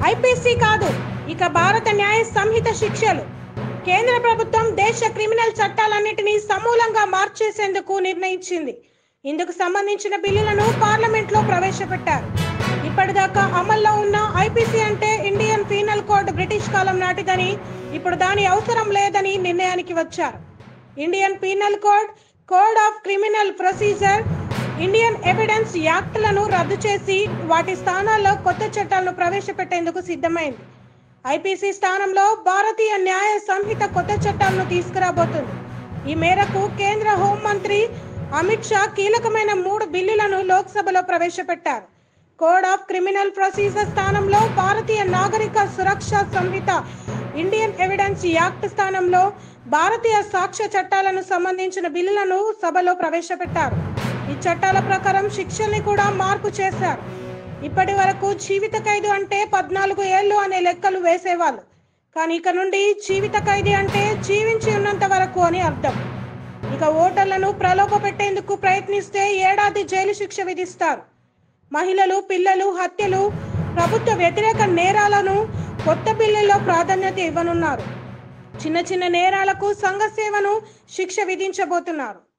IPC కాదు ఇక భారత న్యాయ సంహిత శిక్షలు కేంద్ర ప్రభుత్వం దేశ క్రిమినల్ చట్టాలన్నిటినీ సమూలంగా మార్చేసేందుకు నిర్ణయించింది ఇందుకు సంబంధించిన బిల్లులను పార్లమెంట్ లో ప్రవేశపెట్టారు ఇప్పటిదాకా అమల్లో ఉన్న ఐపీసీ అంటే ఇండియన్ పీనల్ కోడ్ బ్రిటిష్ కాలం నాటిదని ఇప్పుడు దాని అవసరం లేదని నిర్ణయానికి వచ్చారు Indian penal code code of criminal procedure Indian evidence యాక్ట్లను రద్దు చేసి వాటి స్థానాల్లో కొత్త చట్టాలను ప్రవేశపెట్టేందుకు సిద్ధమైంది ఐపీసీ స్థానంలో భారతీయ న్యాయ సంహిత కొత్త చట్టాలను తీసుకురాబోతుంది ఈ మేరకు కేంద్ర హోంమంత్రి అమిత్ షా కీలకమైన మూడు బిల్లులను లోక్సభలో ప్రవేశపెట్టారు కోడ్ ఆఫ్ క్రిమినల్ ప్రొసీజర్ స్థానంలో Bharatiya Nagarik Suraksha Sanhita Indian evidence act స్థానంలో భారతీయ సాక్ష్య చట్టాలను సంబంధించిన బిల్లులను సభలో ప్రవేశపెట్టారు ఈ చట్టాల ప్రకారం శిక్షల్ని కూడా మార్పు చేశారు ఇప్పటి వరకు జీవిత ఖైదు అంటే పద్నాలుగు ఏళ్ళు అనే లెక్కలు వేసేవాళ్ళు కానీ ఇక నుండి జీవిత ఖైదీ అంటే జీవించి ఉన్నంత వరకు అని అర్థం ఇక ఓటర్లను ప్రలోభ పెట్టేందుకు ప్రయత్నిస్తే ఏడాది జైలు శిక్ష విధిస్తారు మహిళలు పిల్లలు హత్యలు ప్రభుత్వ వ్యతిరేక నేరాలను కొత్త బిల్లుల్లో ప్రాధాన్యత ఇవ్వనున్నారు చిన్న చిన్న నేరాలకు సంఘ సేవను శిక్ష విధించబోతున్నారు